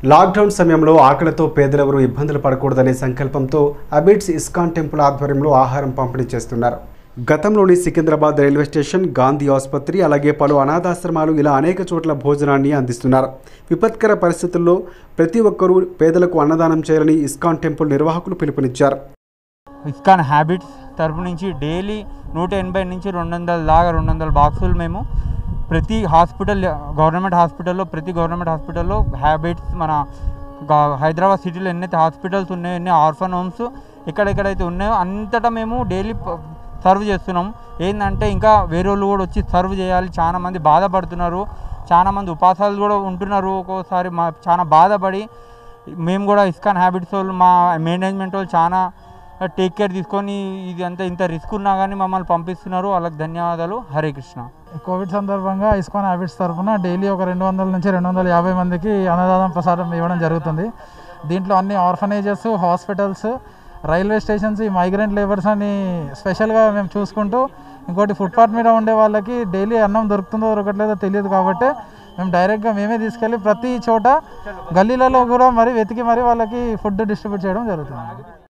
lockdown సమయంలో ఆకలితో పేదలెవరూ ఇబ్బందులు పడకూడదనే సంకల్పంతో అబిడ్స్ ఇస్కాన్ టెంపుల్ ఆధ్వర్యంలో ఆహారం పంపిణీ చేస్తున్నారు గతంలోని సికింద్రాబాద్ రైల్వే స్టేషన్ గాంధీ ఆసుపత్రి అలాగే పలు అనాథాశ్రమాలు ఇలా అనేక చోట్ల భోజనాన్ని అందిస్తున్నారు విపత్కర పరిస్థితుల్లో ప్రతి ఒక్కరూ పేదలకు అన్నదానం చేయాలని ఇస్కాన్ టెంపుల్ నిర్వాహకులు పిలుపునిచ్చారు ఇస్కాన్ హ్యాబిట్స్ తరపు నుంచి డైలీ నూట ఎనభై నుంచి రెండు వందల దాకా రెండు వందల బాక్సులు మేము ప్రతి హాస్పిటల్ గవర్నమెంట్ హాస్పిటల్లో ప్రతి గవర్నమెంట్ హాస్పిటల్లో హ్యాబిట్స్ మన గా- హైదరాబాద్ సిటీలో ఎన్నైతే హాస్పిటల్స్ ఉన్నాయో ఎన్ని ఆర్ఫన్ హోమ్స్ ఎక్కడెక్కడైతే ఉన్నాయో అంతటా మేము డైలీ సర్వ్ చేస్తున్నాం ఏంటంటే ఇంకా వేరే వాళ్ళు కూడా వచ్చి సర్వ్ చేయాలి చాలా మంది బాధపడుతున్నారు చాలా మంది ఉపాసాలు కూడా ఉంటున్నారు ఒక్కోసారి మా చాలా బాధపడి మేము కూడా ఇస్కాన్ హ్యాబిట్స్ వాళ్ళు మా మేనేజ్మెంట్ వాళ్ళు చాలా టేక్ కేర్ తీసుకొని ఇది అంతా ఇంత రిస్క్ ఉన్నా కానీ మమ్మల్ని పంపిస్తున్నారు వాళ్ళకి ధన్యవాదాలు హరే కృష్ణ కోవిడ్ సందర్భంగా ఇస్కాన్ హ్యాబిట్స్ తరఫున డైలీ ఒక రెండు వందల నుంచి రెండు వందల యాభై మందికి అన్నదానం ప్రసాదం ఇవ్వడం జరుగుతుంది దీంట్లో అన్ని ఆర్ఫనేజెస్ హాస్పిటల్స్ రైల్వే స్టేషన్స్ ఈ మైగ్రెంట్ లేబర్స్ అని స్పెషల్గా మేము చూసుకుంటూ ఇంకోటి ఫుట్పాత్ మీద ఉండే వాళ్ళకి డైలీ అన్నం దొరుకుతుందో దొరకట్లేదో తెలియదు కాబట్టి మేము డైరెక్ట్గా మేమే తీసుకెళ్ళి ప్రతి చోట గల్లీలలో కూడా మరి వెతికి మరి వాళ్ళకి ఫుడ్ డిస్ట్రిబ్యూట్ చేయడం జరుగుతుంది